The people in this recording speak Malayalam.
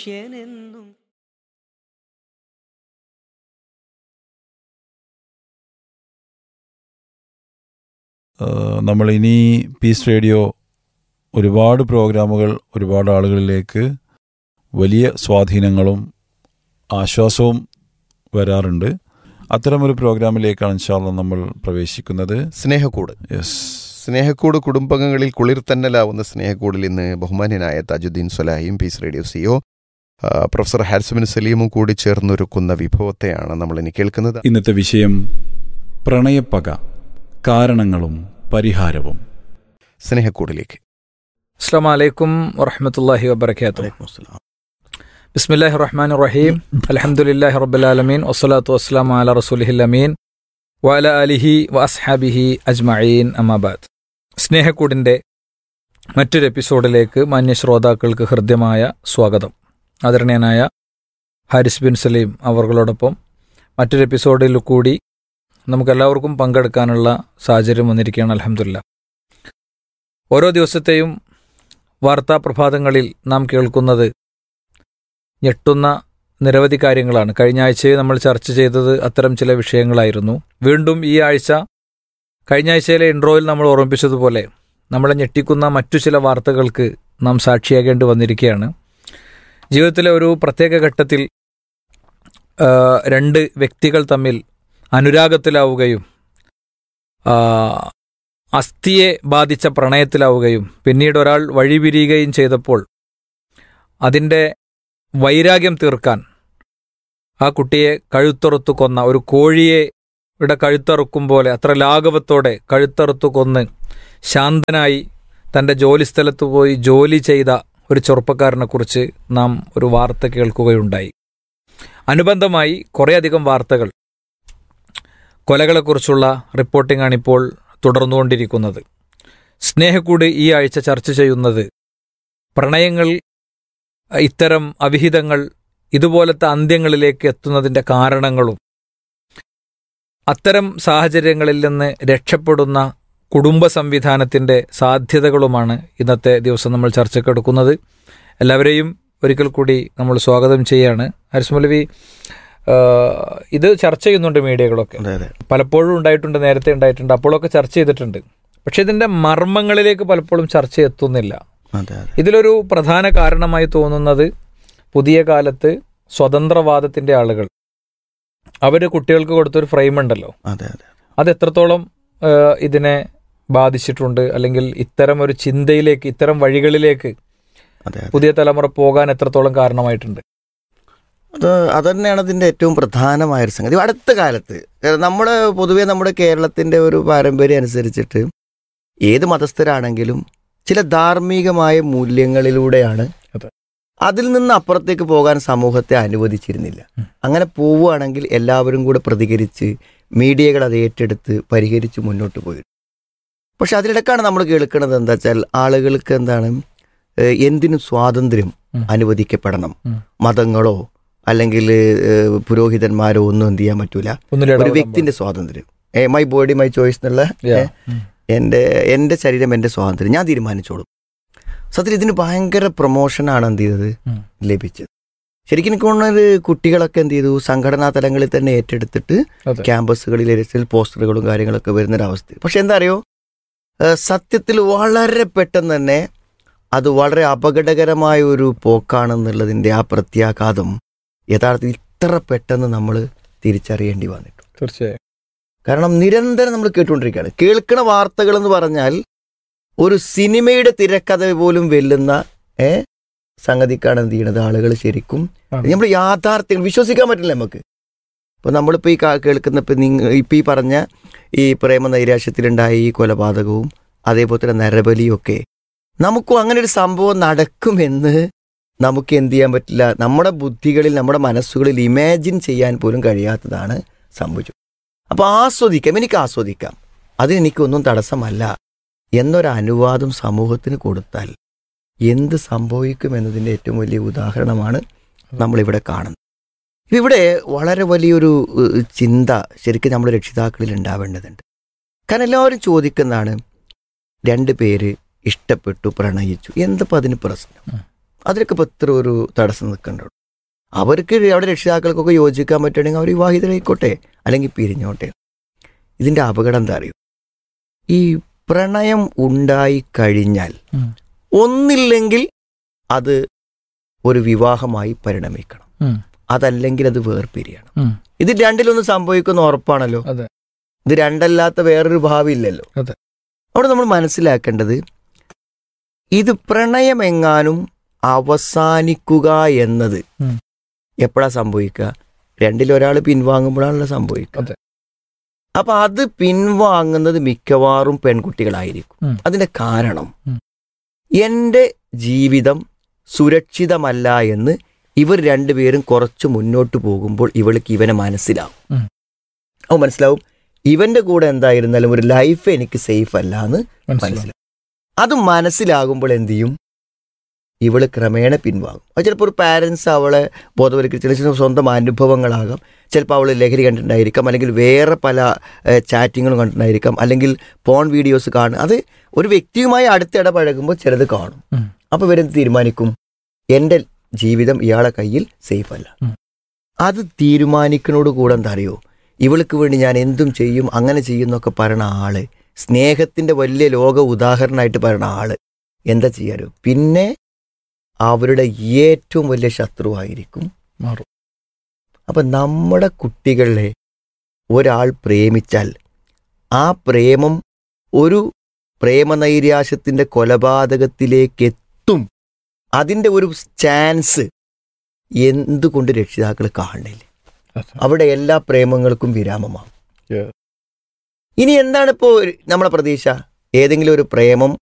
മനുഷ്യനെന്നും നമ്മൾ ഇനി പീസ് റേഡിയോ ഒരുപാട് പ്രോഗ്രാമുകൾ ഒരുപാട് ആളുകളിലേക്ക് വലിയ സ്വാധീനങ്ങളും ആശ്വാസവും വരാറുണ്ട് അത്തരമൊരു പ്രോഗ്രാമിലേക്കാണ് ഇൻഷാല്ല നമ്മൾ പ്രവേശിക്കുന്നത് സ്നേഹക്കൂട് യെസ് സ്നേഹക്കൂട് കുടുംബങ്ങളിൽ കുളിർ തന്നലാവുന്ന സ്നേഹക്കൂടിൽ ഇന്ന് ബഹുമാന്യനായ താജുദ്ദീൻ സൊലാഹിയും പീസ് റേഡിയോ സിഒ പ്രൊഫസർ ഹാരിസമിൻ സലീമും കൂടി ചേർന്നൊരുക്കുന്ന വിഭവത്തെയാണ് നമ്മൾ ഇനി കേൾക്കുന്നത് ഇന്നത്തെ വിഷയം പ്രണയപ്പക കാരണങ്ങളും പരിഹാരവും സ്നേഹക്കൂടിലേക്ക് അസ്സാം വലൈക്കും വറഹമത്തല്ലാഹി വബർക്കാത്തു ബിസ്മില്ലാഹി റഹ്മാൻ റഹീം അലഹമുല്ലാഹി റബ്ബുലാലമീൻ വസ്സലാത്തു വസ്സലാം അല റസൂലിഹിൽ അമീൻ വഅല അലിഹി വ അസ്ഹാബിഹി അജ്മഈൻ അമാബാദ് സ്നേഹക്കൂടിൻ്റെ മറ്റൊരു എപ്പിസോഡിലേക്ക് മാന്യ ശ്രോതാക്കൾക്ക് ഹൃദ്യമായ സ്വാഗതം ആദരണീയനായ ഹാരിസ് ബിൻ സലീം അവർകളോടൊപ്പം മറ്റൊരു എപ്പിസോഡിൽ കൂടി നമുക്കെല്ലാവർക്കും പങ്കെടുക്കാനുള്ള സാഹചര്യം വന്നിരിക്കുകയാണ് അലഹമില്ല ഓരോ ദിവസത്തെയും വാർത്താ പ്രഭാതങ്ങളിൽ നാം കേൾക്കുന്നത് ഞെട്ടുന്ന നിരവധി കാര്യങ്ങളാണ് കഴിഞ്ഞ ആഴ്ചയിൽ നമ്മൾ ചർച്ച ചെയ്തത് അത്തരം ചില വിഷയങ്ങളായിരുന്നു വീണ്ടും ഈ ആഴ്ച കഴിഞ്ഞ ആഴ്ചയിലെ ഇൻട്രോയിൽ നമ്മൾ ഓർമ്മിപ്പിച്ചതുപോലെ നമ്മളെ ഞെട്ടിക്കുന്ന മറ്റു ചില വാർത്തകൾക്ക് നാം സാക്ഷിയാകേണ്ടി വന്നിരിക്കുകയാണ് ജീവിതത്തിലെ ഒരു പ്രത്യേക ഘട്ടത്തിൽ ആ, രണ്ട് വ്യക്തികൾ തമ്മിൽ അനുരാഗത്തിലാവുകയും ആ, അസ്ഥിയെ ബാധിച്ച പ്രണയത്തിലാവുകയും പിന്നീട് ഒരാൾ വഴിപിരിയുകയും ചെയ്തപ്പോൾ അതിൻ്റെ വൈരാഗ്യം തീർക്കാൻ ആ കുട്ടിയെ കഴുത്തറുത്തു കൊന്ന ഒരു കോഴിയെ യുടെ കഴുത്തറുക്കും പോലെ അത്ര ലാഘവത്തോടെ കഴുത്തറുത്തു കൊന്ന് ശാന്തനായി തൻ്റെ ജോലിസ്ഥലത്ത് പോയി ജോലി ചെയ്ത ഒരു ചെറുപ്പക്കാരനെക്കുറിച്ച് നാം ഒരു വാർത്ത കേൾക്കുകയുണ്ടായി അനുബന്ധമായി കുറേയധികം വാർത്തകൾ കൊലകളെക്കുറിച്ചുള്ള റിപ്പോർട്ടിംഗാണ് ഇപ്പോൾ തുടർന്നുകൊണ്ടിരിക്കുന്നത് സ്നേഹക്കൂട് ഈ ആഴ്ച ചർച്ച ചെയ്യുന്നത് പ്രണയങ്ങൾ ഇത്തരം അവിഹിതങ്ങൾ ഇതുപോലത്തെ അന്ത്യങ്ങളിലേക്ക് എത്തുന്നതിൻ്റെ കാരണങ്ങളും അത്തരം സാഹചര്യങ്ങളിൽ നിന്ന് രക്ഷപ്പെടുന്ന കുടുംബ സംവിധാനത്തിൻ്റെ സാധ്യതകളുമാണ് ഇന്നത്തെ ദിവസം നമ്മൾ ചർച്ചക്കെടുക്കുന്നത് എല്ലാവരെയും ഒരിക്കൽ കൂടി നമ്മൾ സ്വാഗതം ചെയ്യാണ് ഹരിസ് മൗലവി ആ, ഇത് ചർച്ച ചെയ്യുന്നുണ്ട് മീഡിയകളൊക്കെ അതെ അതെ പലപ്പോഴും ഉണ്ടായിട്ടുണ്ട് നേരത്തെ ഉണ്ടായിട്ടുണ്ട് അപ്പോഴൊക്കെ ചർച്ച ചെയ്തിട്ടുണ്ട് പക്ഷെ ഇതിന്റെ മർമ്മങ്ങളിലേക്ക് പലപ്പോഴും ചർച്ച എത്തുന്നില്ല അതെ അതെ ഇതിലൊരു പ്രധാന കാരണമായി തോന്നുന്നത് പുതിയ കാലത്ത് സ്വതന്ത്രവാദത്തിന്റെ ആളുകൾ അവർ കുട്ടികൾക്ക് കൊടുത്തൊരു ഫ്രെയിം ഉണ്ടല്ലോ അതെ അതെ അത് എത്രത്തോളം ആ, ഇതിനെ ബാധിച്ചിട്ടുണ്ട് അല്ലെങ്കിൽ ഇത്തരം ഒരു ചിന്തയിലേക്ക് ഇത്തരം വഴികളിലേക്ക് അതെ അതെ പുതിയ തലമുറ പോകാൻ എത്രത്തോളം കാരണമായിട്ടുണ്ട് അത് അത് തന്നെയാണ് അതിൻ്റെ ഏറ്റവും പ്രധാനമായൊരു സംഗതി അടുത്ത കാലത്ത് നമ്മൾ പൊതുവേ നമ്മുടെ കേരളത്തിൻ്റെ ഒരു പാരമ്പര്യം അനുസരിച്ചിട്ട് ഏത് മതസ്ഥരാണെങ്കിലും ചില ധാർമ്മികമായ മൂല്യങ്ങളിലൂടെയാണ് അതെ. അതിൽ നിന്ന് അപ്പുറത്തേക്ക് പോകാൻ സമൂഹത്തെ അനുവദിച്ചിരുന്നില്ല ഉം. അങ്ങനെ പോവുകയാണെങ്കിൽ എല്ലാവരും കൂടെ പ്രതികരിച്ച് മീഡിയകൾ അത് ഏറ്റെടുത്ത് പരിഹരിച്ച് മുന്നോട്ട് പോയി പക്ഷെ അതിലിടക്കാണ് നമ്മൾ കേൾക്കുന്നത് എന്താ വെച്ചാൽ ആളുകൾക്ക് എന്താണ് ഏഹ് എന്തിനും സ്വാതന്ത്ര്യം ഉം. അനുവദിക്കപ്പെടണം ഉം. മതങ്ങളോ അല്ലെങ്കിൽ ഏഹ് പുരോഹിതന്മാരോ ഒന്നും എന്ത് ചെയ്യാൻ പറ്റൂല ഒന്നിലും ഒരു ഇടപെടാൻ വ്യക്തിന്റെ സ്വാതന്ത്ര്യം ഏ മൈ ബോഡി മൈ ചോയ്സ് എന്നുള്ള പാടില്ല. ഏ, ഉം. എൻ്റെ എൻ്റെ ശരീരം എൻ്റെ സ്വാതന്ത്ര്യം ഞാൻ തീരുമാനിച്ചോളും സത്യത്തിൽ ഇതിന് ഭയങ്കര പ്രൊമോഷനാണ് എന്ത് ചെയ്തത് ഉം. ലഭിച്ചത് ശരിക്കും എനിക്ക് തോന്നുന്നത് കുട്ടികളൊക്കെ എന്ത് ചെയ്തു സംഘടനാ തലങ്ങളിൽ തന്നെ ഏറ്റെടുത്തിട്ട് അതെ. ക്യാമ്പസുകളിൽ ഇരച്ചിൽ പോസ്റ്ററുകളും കാര്യങ്ങളൊക്കെ വരുന്നൊരവസ്ഥ പക്ഷെ എന്താ അറിയോ ഏ, സത്യത്തിൽ വളരെ പെട്ടെന്ന് തന്നെ അത് വളരെ അപകടകരമായ ഒരു പോക്കാണെന്നുള്ളതിൻ്റെ ആ പ്രത്യാഘാതം യഥാർത്ഥത്തിൽ ഇത്ര പെട്ടെന്ന് നമ്മൾ തിരിച്ചറിയേണ്ടി വന്നിട്ടുണ്ട് തീർച്ചയായും കാരണം നിരന്തരം നമ്മൾ കേട്ടുകൊണ്ടിരിക്കുകയാണ് കേൾക്കണ വാർത്തകൾ എന്ന് പറഞ്ഞാൽ ഒരു സിനിമയുടെ തിരക്കഥ പോലും വെല്ലുന്ന ഏ സംഗതിക്കാണ് എന്ത് ചെയ്യണത് ആളുകൾ ശരിക്കും ആണ്. നമ്മൾ യാഥാർത്ഥ്യങ്ങൾ വിശ്വസിക്കാൻ പറ്റില്ല നമുക്ക് ഇപ്പൊ നമ്മളിപ്പോ ഈ കാ- കേൾക്കുന്ന ഇപ്പൊ നിങ്ങ ഇപ്പൊ ഈ പറഞ്ഞ ഈ പ്രേമ നൈരാശ്യത്തിലുണ്ടായ ഈ കൊലപാതകവും അതേപോലെ തന്നെ നരബലിയും ഒക്കെ നമുക്കും അങ്ങനെ ഒരു സംഭവം നടക്കുമെന്ന് നമുക്ക് എന്ത് ചെയ്യാൻ പറ്റില്ല നമ്മുടെ ബുദ്ധികളിൽ നമ്മുടെ മനസ്സുകളിൽ ഇമാജിൻ ചെയ്യാൻ പോലും കഴിയാത്തതാണ് സംഭവിച്ചത് അപ്പോൾ ആസ്വദിക്കാം എനിക്ക് ആസ്വദിക്കാം അതിനെനിക്കൊന്നും തടസ്സമല്ല എന്നൊരു അനുവാദം സമൂഹത്തിന് കൊടുത്താൽ എന്ത് സംഭവിക്കും എന്നതിൻ്റെ ഏറ്റവും വലിയ ഉദാഹരണമാണ് നമ്മളിവിടെ കാണുന്നത് ഇവിടെ വളരെ വലിയൊരു ഏഹ്, ചിന്ത ശരിക്കും നമ്മുടെ രക്ഷിതാക്കളിൽ ഉണ്ടാവേണ്ടതുണ്ട് കാരണം എല്ലാവരും ചോദിക്കുന്നതാണ് രണ്ട് പേര് ഇഷ്ടപ്പെട്ടു പ്രണയിച്ചു എന്തപ്പോൾ അതിന് പ്രശ്നം ഉം. അതിലൊക്കെ ഇപ്പോൾ എത്ര ഒരു തടസ്സം നിൽക്കണ്ടുള്ളൂ അവർക്ക് അവിടെ രക്ഷിതാക്കൾക്കൊക്കെ യോജിക്കാൻ പറ്റുകയാണെങ്കിൽ അവർ വിവാഹിതരായിക്കോട്ടെ അല്ലെങ്കിൽ പിരിഞ്ഞോട്ടെ ഇതിൻ്റെ അപകടം എന്താ അറിയോ ഈ പ്രണയം ഉണ്ടായി കഴിഞ്ഞാൽ ഉം. ഒന്നില്ലെങ്കിൽ അത് ഒരു വിവാഹമായി പരിണമിക്കണം ഉം. അതല്ലെങ്കിൽ അത് വേർപിരിയണം ഉം. ഇത് രണ്ടിലൊന്നും സംഭവിക്കുന്ന ഉറപ്പാണല്ലോ അതെ. ഇത് രണ്ടല്ലാത്ത വേറൊരു ഭാവി ഇല്ലല്ലോ അതെ. അവിടെ നമ്മൾ മനസ്സിലാക്കേണ്ടത് ഇത് പ്രണയമെങ്ങാനും അവസാനിക്കുക എന്നത് ഉം. എപ്പോഴാ സംഭവിക്കുക രണ്ടിലൊരാൾ പിൻവാങ്ങുമ്പോഴാണല്ലോ സംഭവിക്കുക അതെ. അപ്പൊ അത് പിൻവാങ്ങുന്നത് മിക്കവാറും പെൺകുട്ടികളായിരിക്കും ഉം. അതിന്റെ കാരണം ഉം. എൻ്റെ ജീവിതം സുരക്ഷിതമല്ല എന്ന് ഇവർ രണ്ടുപേരും കുറച്ച് മുന്നോട്ട് പോകുമ്പോൾ ഇവൾക്ക് ഇവനെ മനസ്സിലാവും ഉം. അവ മനസ്സിലാവും ഇവന്റെ കൂടെ എന്തായിരുന്നാലും ഒരു ലൈഫ് എനിക്ക് സേഫ് അല്ല എന്ന് മനസ്സിലായി മനസ്സിലാവും അത് മനസ്സിലാകുമ്പോൾ എന്ത് ചെയ്യും ഇവള് ക്രമേണ പിൻവാങ്ങും അത് ചിലപ്പോൾ ഒരു പാരൻസ് അവളെ ബോധവൽക്കരിച്ച ചില സ്വന്തം അനുഭവങ്ങളാകാം ചിലപ്പോൾ അവൾ ലഹരി കണ്ടിട്ടുണ്ടായിരിക്കാം അല്ലെങ്കിൽ വേറെ പല ചാറ്റിങ്ങുകളും കണ്ടിട്ടുണ്ടായിരിക്കാം അല്ലെങ്കിൽ പോൺ വീഡിയോസ് കാണും അത് ഒരു വ്യക്തിയുമായി അടുത്തിടപഴകുമ്പോൾ ചിലത് കാണും ഉം. അപ്പോൾ ഇവരെന്ത് തീരുമാനിക്കും എൻ്റെ ജീവിതം ഇയാളെ കയ്യിൽ സേഫ് അല്ല ഉം. അത് തീരുമാനിക്കുന്നതോട് കൂടെ എന്താ അറിയോ ഇവൾക്ക് വേണ്ടി ഞാൻ എന്തും ചെയ്യും അങ്ങനെ ചെയ്യുന്നൊക്കെ പറയണ ആള് സ്നേഹത്തിന്റെ വലിയ ലോക ഉദാഹരണമായിട്ട് പറയുന്ന ആള് എന്താ ചെയ്യാരോ പിന്നെ അവരുടെ ഏറ്റവും വലിയ ശത്രുവായിരിക്കും മാറും അപ്പൊ നമ്മുടെ കുട്ടികളെ ഒരാൾ പ്രേമിച്ചാൽ ആ പ്രേമം ഒരു പ്രേമനൈരാശ്യത്തിന്റെ കൊലപാതകത്തിലേക്ക് എത്തും അതിന്റെ ഒരു ചാൻസ് എന്തുകൊണ്ട് രക്ഷിതാക്കൾ കാണില്ല അതെ. അവിടെ എല്ലാ പ്രേമങ്ങൾക്കും വിരാമമാകും Yeah. ഇനി എന്താണ് ഇപ്പോൾ നമ്മളെ പ്രതീക്ഷ ഏതെങ്കിലും ഒരു പ്രേമം